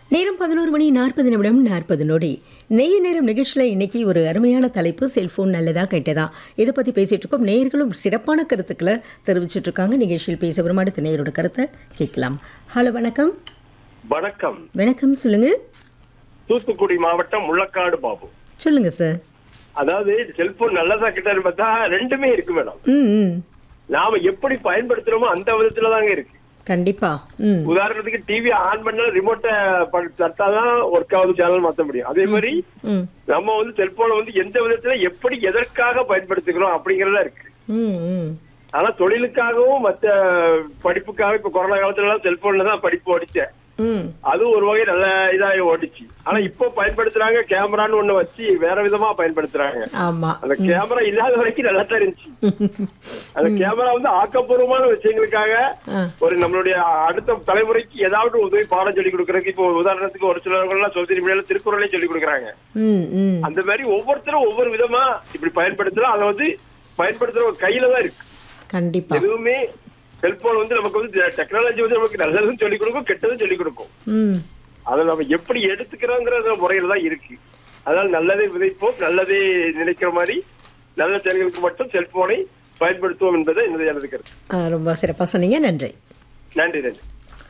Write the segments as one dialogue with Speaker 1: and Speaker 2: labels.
Speaker 1: நேரம் பதினோரு மணி நாற்பது நிமிடம் நாற்பது நொடி நெய்ய நேரம் நிகழ்ச்சியில் இன்னைக்கு ஒரு அருமையான தலைப்பு செல்போன் நல்லதா கெட்டதா இதை பற்றி பேசிட்டு இருக்கோம் நேயர்களும் சிறப்பான கருத்துக்களை தெரிவிச்சிட்டு இருக்காங்க நிகழ்ச்சியில் பேச வரும் அடுத்த நேயரோட கருத்தை கேட்கலாம் ஹலோ வணக்கம்
Speaker 2: வணக்கம்
Speaker 1: வணக்கம் சொல்லுங்க
Speaker 2: தூத்துக்குடி மாவட்டம் முள்ளக்காடு பாபு
Speaker 1: சொல்லுங்க சார்
Speaker 2: அதாவது செல்போன் நல்லதா கிட்டான்னு பார்த்தா ரெண்டுமே இருக்கு மேடம்
Speaker 1: ம் ம்
Speaker 2: நாம எப்படி பயன்படுத்துறோமோ அந்த விதத்துல தாங்க இருக்கு
Speaker 1: கண்டிப்பா ம்
Speaker 2: உதாரணத்துக்கு டிவி ஆன் பண்ணா ரிமோட்டை தட்டாதான் ஒர்க் ஆகுது சேனல் மாத்த முடியும் அதே மாதிரி
Speaker 1: ம்
Speaker 2: நம்ம வந்து செல்போனை வந்து எந்த விதத்துல எப்படி எதற்காக பயன்படுத்துகிறோம் அப்படிங்கறதா இருக்கு
Speaker 1: ம் ம்
Speaker 2: ஆனா தொழிலுக்காகவும் மத்த படிப்புக்காக இப்ப கொரோனா காலத்துல எல்லாம் செல்போன்ல தான் படிப்பு ஓடிச்சேன்
Speaker 1: ம்
Speaker 2: அது ஒரு வகை நல்ல இதாகி ஓடிச்சு ஆனா இப்போ பயன்படுத்துறாங்க கேமரான்னு ஒண்ணு வச்சு வேற விதமா பயன்படுத்துறாங்க
Speaker 1: ஆமாம்
Speaker 2: அந்த கேமரா இல்லாத வரைக்கும் நல்லா தான் இருந்துச்சு அந்த கேமரா வந்து ஆக்கப்பூர்வமான விஷயங்களுக்காக
Speaker 1: ஆ.
Speaker 2: ஒரு நம்மளுடைய அடுத்த தலைமுறைக்கு ஏதாவது உதவி பாடம் சொல்லி கொடுக்கறதுக்கு இப்போ உதாரணத்துக்கு ஒரு சிலவங்கலாம் சோசியல் மீடியால திருக்குறளே சொல்லி கொடுக்குறாங்க
Speaker 1: ம் ம்
Speaker 2: அந்த மாதிரி ஒவ்வொருத்தரும் ஒவ்வொரு விதமா இப்படி பயன்படுத்தலாம் அதை வந்து பயன்படுத்துறவங்க கையில தான் இருக்கு
Speaker 1: கண்டிப்பா
Speaker 2: எதுவுமே செல்போன் வந்து நமக்கு வந்து டெக்னாலஜி வந்து நமக்கு நல்லதும் சொல்லிக் கொடுக்கும் கெட்டதும் சொல்லிக் கொடுக்கும்
Speaker 1: ம்
Speaker 2: அதை நம்ம எப்படி எடுத்துக்கிறோங்கிற முறையில தான் இருக்கு அதனால நல்லதே விதைப்போம் நல்லதே நினைக்கிற மாதிரி நல்ல செயல்களுக்கு மட்டும் செல்போனை பயன்படுத்துவோம் என்பதை என்னுடைய எனது கருத்து
Speaker 1: ஆ, ரொம்ப சிறப்பாக சொன்னீங்க நன்றி
Speaker 2: நன்றி நன்றி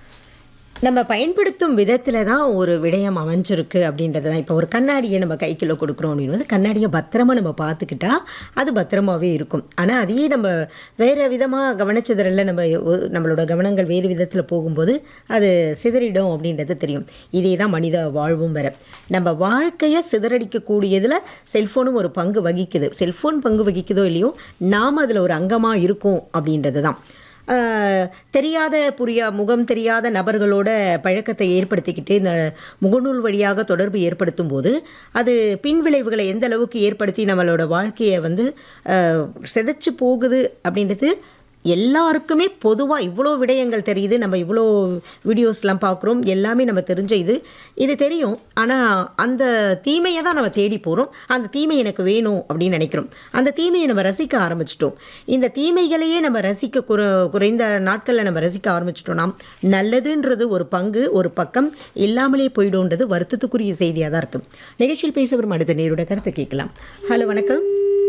Speaker 1: நம்ம பயன்படுத்தும் விதத்தில் தான் ஒரு விடயம் அமைஞ்சிருக்கு அப்படின்றது தான் இப்போ ஒரு கண்ணாடியை நம்ம கைக்குள்ள கொடுக்குறோம் அப்படின்னு கண்ணாடியை பத்திரமா நம்ம பார்த்துக்கிட்டா அது பத்திரமாவே இருக்கும் ஆனால் அதையே நம்ம வேறு விதமாக கவனிச்சதில் நம்ம ஒ- நம்மளோட கவனங்கள் வேறு விதத்தில் போகும்போது அது சிதறிடும் அப்படின்றது தெரியும் இதே தான் மனித வாழ்வும் வேற நம்ம வாழ்க்கையை சிதறடிக்கக்கூடியதில் செல்ஃபோனும் ஒரு பங்கு வகிக்குது செல்ஃபோன் பங்கு வகிக்குதோ இல்லையோ நாம் அதில் ஒரு அங்கமாக இருக்கோம் அப்படின்றது தான் ஆஹ், தெரியாத புரியா முகம் தெரியாத நபர்களோட பழக்கத்தை ஏற்படுத்திக்கிட்டு இந்த முகநூல் வழியாக தொடர்பு ஏற்படுத்தும் போது அது பின்விளைவுகளை எந்த அளவுக்கு ஏற்படுத்தி நம்மளோட வாழ்க்கையை வந்து ஆஹ், சிதைச்சு போகுது அப்படின்றது எல்லாருக்குமே பொதுவாக இவ்வளோ விடயங்கள் தெரியுது நம்ம இவ்வளோ வீடியோஸ்லாம் பார்க்குறோம் எல்லாமே நம்ம தெரிஞ்ச இது இது தெரியும் ஆனால் அந்த தீமையை தான் நம்ம தேடி போகிறோம் அந்த தீமை எனக்கு வேணும் அப்படின்னு நினைக்கிறோம் அந்த தீமையை நம்ம ரசிக்க ஆரம்பிச்சிட்டோம் இந்த தீமைகளையே நம்ம ரசிக்க குற குறைந்த நாட்களில் நம்ம ரசிக்க ஆரம்பிச்சிட்டோம்னா நல்லதுன்றது ஒரு பங்கு ஒரு பக்கம் இல்லாமலே போயிடும்ன்றது வருத்தத்துக்குரிய செய்தியாக தான் இருக்குது நிகழ்ச்சியில் பேச வரும் அடுத்த நேரோட கருத்தை கேட்கலாம் ஹலோ வணக்கம்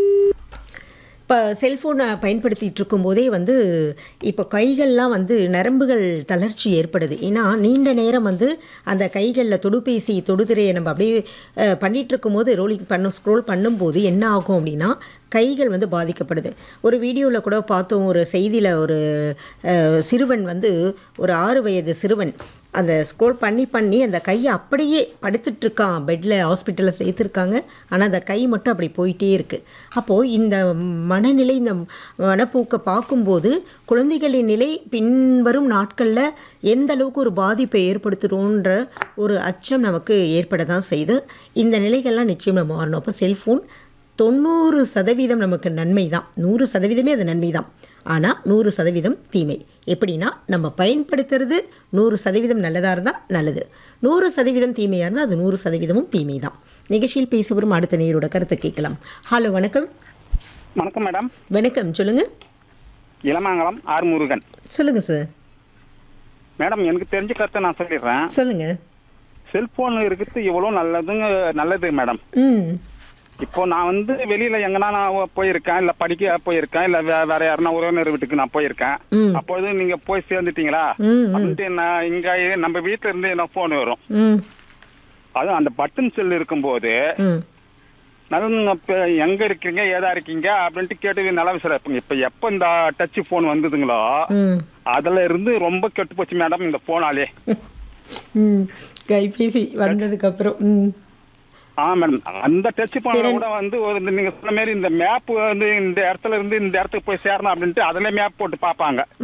Speaker 1: இப்போ செல்ஃபோனை பயன்படுத்திகிட்டு இருக்கும்போதே வந்து இப்போ கைகள்லாம் வந்து நரம்புகள் தளர்ச்சி ஏற்படுது ஏன்னா நீண்ட நேரம் வந்து அந்த கைகளில் தொடுபேசி தொடுதிரையை நம்ம அப்படியே அஹ், பண்ணிட்டு இருக்கும்போது ரோலிங் பண்ண ஸ்க்ரோல் பண்ணும்போது என்ன ஆகும் அப்படின்னா கைகள் வந்து பாதிக்கப்படுது ஒரு வீடியோவில் கூட பார்த்தோம் ஒரு செய்தியில் ஒரு அஹ், சிறுவன் வந்து ஒரு ஆறு வயது சிறுவன் அந்த ஸ்க்ரோல் பண்ணி பண்ணி அந்த கையை அப்படியே படுத்துட்டு இருக்கான் பெட்டில் ஹாஸ்பிட்டலில் சேர்த்துருக்காங்க ஆனால் அந்த கை மட்டும் அப்படி போயிட்டே இருக்குது அப்போது இந்த மனநிலை இந்த மனப்போக்கை பார்க்கும்போது குழந்தைகளின் நிலை பின்வரும் நாட்களில் எந்த அளவுக்கு ஒரு பாதிப்பை ஏற்படுத்துகிறோன்ற ஒரு அச்சம் நமக்கு ஏற்பட தான் செய்யுது இந்த நிலைகள்லாம் நிச்சயம் நம்ம மாறணும் அப்போ செல்ஃபோன் தொண்ணூறு சதவீதம் நமக்கு நன்மை தான் நூறு சதவீதமே அது நன்மை தான் ஆனால் நூறு சதவீதம் தீமை எப்படின்னா நம்ம பயன்படுத்துறது நூறு சதவீதம் நல்லதாக இருந்தால் நல்லது நூறு சதவீதம் தீமையாக இருந்தால் அது நூறு சதவீதமும் தீமை தான் நிகழ்ச்சியில் பேச வரும் அடுத்த நேரோட கருத்தை கேட்கலாம் ஹலோ வணக்கம்
Speaker 3: வணக்கம் மேடம்
Speaker 1: வணக்கம் சொல்லுங்கள்
Speaker 3: இளமாங்கலம் ஆர் முருகன்
Speaker 1: சொல்லுங்கள் சார்
Speaker 3: மேடம் எனக்கு தெரிஞ்ச கருத்தை நான் சொல்லிடுறேன்
Speaker 1: சொல்லுங்கள்
Speaker 3: செல்போன் இருக்கிறது எவ்வளோ நல்லதுங்க நல்லது மேடம்
Speaker 1: ம்
Speaker 3: இப்போ நான் வந்து வெளியில எங்கன்னா நான் போயிருக்கேன் இல்ல படிக்க போயிருக்கேன் இல்ல வே- வேற யாருன்னா உறவினர் வீட்டுக்கு நான் போயிருக்கேன்
Speaker 1: ம்.
Speaker 3: அப்பொழுது நீங்க போய் சேர்ந்துட்டீங்களா
Speaker 1: ம்,
Speaker 3: அப்படின்ட்டு நான் இங்க நம்ம வீட்டுல இருந்து என்ன போன் வரும்
Speaker 1: ம்
Speaker 3: அதுவும் அந்த பட்டன் செல் இருக்கும்போது
Speaker 1: ம்
Speaker 3: நல்ல இப்ப எங்க இருக்கீங்க ஏதா இருக்கீங்க அப்படின்ட்டு கேட்டு நல்ல விஷயம் இப்ப எப்ப இந்த டச் போன் வந்ததுங்களோ
Speaker 1: ம்
Speaker 3: அதுல இருந்து ரொம்ப கெட்டு போச்சு மேடம் இந்த போனாலே
Speaker 1: ம் கைபேசி வந்ததுக்கப்புறம் ம்
Speaker 3: ஆ மேடம் அந்த டச் பண்ண கூட வந்து ஒரு இந்த நீங்க சொன்ன மாதிரி இந்த மேப் வந்து இந்த இடத்துல இருந்து இந்த இடத்துக்கு போய் சேரணும் அப்படின்ட்டு அதுல மேப் போட்டு பார்ப்பாங்க